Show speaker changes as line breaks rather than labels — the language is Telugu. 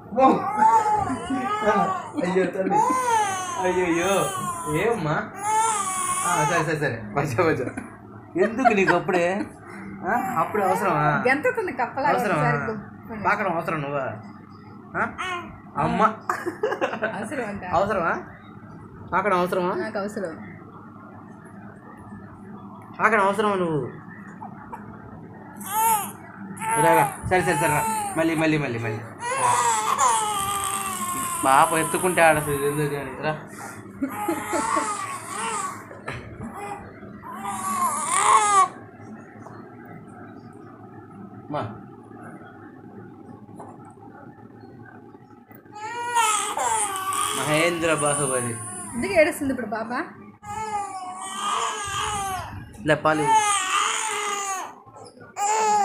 అయ్యో తల్లి అయ్యో ఏమ్మా ఆ, సరే సరే సరే వచ్చా వచ్చా ఎందుకు నీకు అప్పుడే ఆ? అప్పుడే అవసరమా
గెంతుతుంది కప్పలా
అవసరమా
ఒకసారి గుప్పని.
పాకడం అవసరం నువ్వా ఆ? అమ్మ
అవసరం అంట
అవసరమా పాకడం అవసరమా
నాకు అవసరం
పాకడం అవసరమా నువ్వు ఇలాగా సరే సరే సరే రా. మళ్ళీ మళ్ళీ మళ్ళీ మళ్ళీ పాప ఎత్తుకుంటే ఆడదు ఎందుకు కానీ రా మా మహేంద్ర బాహుబలి
ఎందుకు ఏడుస్తుంది ఇప్పుడు పాప
ఇలా పాలు